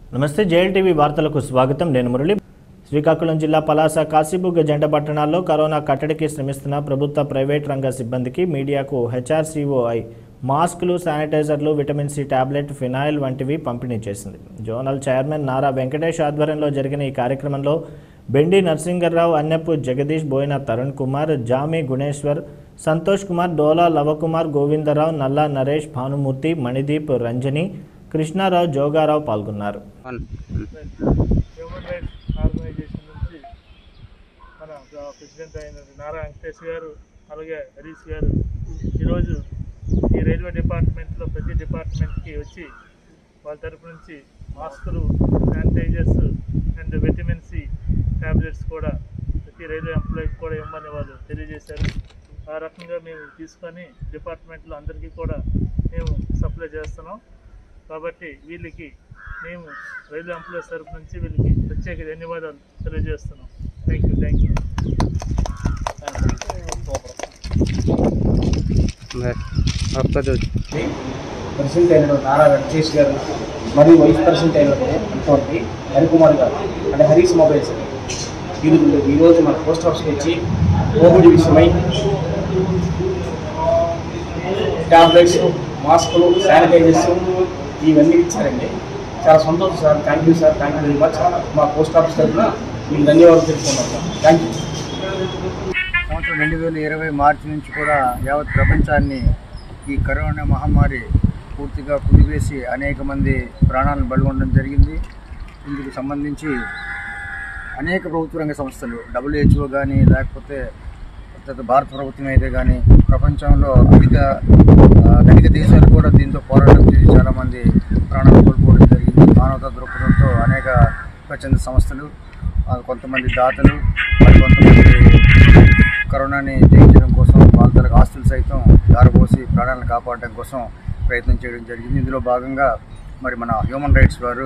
నమస్తే జేఎల్టీవీ వార్తలకు స్వాగతం నేను మురళి శ్రీకాకుళం జిల్లా పలాస కాశీబుగ్గ జంట పట్టణాల్లో కరోనా కట్టడికి శ్రమిస్తున్న ప్రభుత్వ ప్రైవేట్ రంగ సిబ్బందికి మీడియాకు హెచ్ఆర్సీఓఐ మాస్కులు శానిటైజర్లు విటమిన్ సి టాబ్లెట్ ఫినాయిల్ వంటివి పంపిణీ చేసింది జోనల్ చైర్మన్ నారా వెంకటేష్ ఆధ్వర్యంలో జరిగిన ఈ కార్యక్రమంలో బెండి నరసింగర్రావు అన్నెప్పు జగదీష్ బోయిన తరుణ్ కుమార్ జామి గుణేశ్వర్ సంతోష్ కుమార్ డోలా లవకుమార్ గోవిందరావు నల్లా నరేష్ భానుమూర్తి మణిదీప్ రంజని కృష్ణారావు జోగారావు పాల్గొన్నారు హ్యూమన్ రైట్స్ ఆర్గనైజేషన్ నుంచి మన ప్రెసిడెంట్ అయిన నారా వెంకటేష్ గారు అలాగే హరీష్ గారు ఈరోజు ఈ రైల్వే డిపార్ట్మెంట్లో ప్రతి డిపార్ట్మెంట్కి వచ్చి వాళ్ళ తరపు నుంచి మాస్కులు sanitisers and vitamin C tablets కూడా ప్రతి రైల్వే ఎంప్లాయీకి కూడా ఇవ్వమని వాళ్ళు తెలియజేశారు ఆ రకంగా మేము తీసుకొని డిపార్ట్మెంట్లో అందరికీ కూడా మేము సప్లై చేస్తున్నాం కాబట్టి వీళ్ళకి మేము రైల్వే ఎంప్లాయీస్ తరపు నుంచి వీళ్ళకి ప్రత్యేక ధన్యవాదాలు తెలియజేస్తున్నాం thank you thank you president అయిన నారా వెంకటేష్ గారు మరియు వైస్ ప్రెసిడెంట్ అయినటువంటి హరికుమార్ గారు అంటే హరీష్ మొబైల్స్ వీళ్ళు ఈరోజు మన పోస్ట్ ఆఫీస్కి వచ్చి కోవిడ్ విషయమై ట్యాబ్లెట్స్ మాస్కులు శానిటైజర్స్ ఇవన్నీ ఇచ్చారండి చాలా సంతోషం sir thank you sir thank you very much మా పోస్ట్ ఆఫీస్ తరఫున మీకు ధన్యవాదాలు తెలుసుకున్నాం సార్ థ్యాంక్ యూ సంవత్సరం రెండు వేల ఇరవై మార్చి నుంచి కూడా యావత్ ప్రపంచాన్ని ఈ కరోనా మహమ్మారి పూర్తిగా కుదివేసి అనేక మంది ప్రాణాలను బలిగొనడం జరిగింది ఇందుకు సంబంధించి అనేక ప్రభుత్వ రంగ సంస్థలు డబ్ల్యూహెచ్ఓ కానీ లేకపోతే తర్వాత భారత ప్రభుత్వం అయితే కానీ ప్రపంచంలో అధిక ఆ, ధనిక దేశాలు కూడా దీంతో పోరాటం చేసి చాలామంది ప్రాణాలు కోల్పోవడం జరిగింది మానవతా దృక్పథంతో అనేక స్వచ్ఛంద సంస్థలు ఆ, కొంతమంది దాతలు మరి కొంతమంది కరోనాని జయించడం కోసం వాళ్ళ ఆస్తులు సైతం దారపోసి ప్రాణాలను కాపాడడం కోసం ప్రయత్నం చేయడం జరిగింది ఇందులో భాగంగా మరి మన హ్యూమన్ రైట్స్ వారు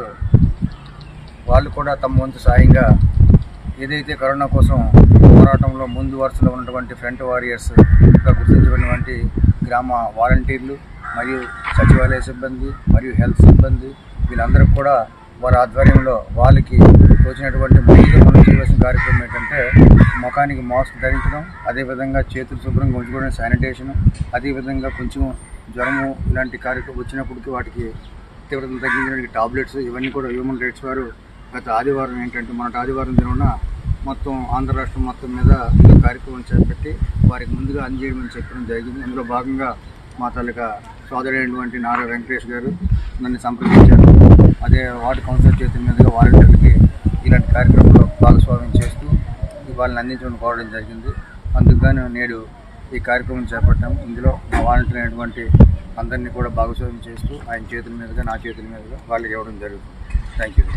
వాళ్ళు కూడా తమ వంతు సాయంగా ఏదైతే కరోనా కోసం పోరాటంలో ముందు వరుసలో ఉన్నటువంటి ఫ్రంట్ వారియర్స్గా గుర్తించబడినటువంటి గ్రామ వాలంటీర్లు మరియు సచివాలయ సిబ్బంది మరియు హెల్త్ సిబ్బంది వీళ్ళందరికీ కూడా వారి ఆధ్వర్యంలో వాళ్ళకి తోచినటువంటి మెయిన్గా మనం చేయవలసిన కార్యక్రమం ఏంటంటే ముఖానికి మాస్క్ ధరించడం అదేవిధంగా చేతులు శుభ్రంగా ఉంచుకోవడం శానిటేషన్ అదేవిధంగా కొంచెం జ్వరము ఇలాంటి కార్యక్రమం వచ్చినప్పటికీ వాటికి తీవ్రతను తగ్గించడానికి టాబ్లెట్స్ ఇవన్నీ కూడా హ్యూమన్ రైట్స్ వారు గత ఆదివారం ఏంటంటే మన ఆదివారం దినమున మొత్తం ఆంధ్ర రాష్ట్రం మొత్తం మీద ఈ కార్యక్రమం చేపట్టి వారికి ముందుగా అందజేయమని చెప్పడం జరిగింది అందులో భాగంగా మా తాలూకా సోదరైనటువంటి నారా వెంకటేష్ గారు నన్ను సంప్రదించారు అదే వార్డు కౌన్సిలర్ చేతుల మీదుగా వాలంటీర్లకి ఇలాంటి కార్యక్రమంలో భాగస్వామ్యం చేస్తూ వాళ్ళని అందించమని కోరడం జరిగింది అందుకని నేడు ఈ కార్యక్రమం చేపట్టాము ఇందులో మా వాలంటీర్ అయినటువంటి అందరినీ కూడా భాగస్వామ్యం చేస్తూ ఆయన చేతుల మీదుగా నా చేతుల మీదుగా వాళ్ళకి ఇవ్వడం జరుగుతుంది థ్యాంక్ యూ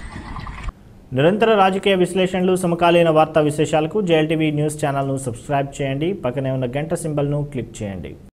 నిరంతర రాజకీయ విశ్లేషణలు సమకాలీన వార్తా విశేషాలకు జేఎల్టీవీ న్యూస్ ఛానల్ను సబ్స్క్రైబ్ చేయండి పక్కనే ఉన్న గంట సింబల్ను క్లిక్ చేయండి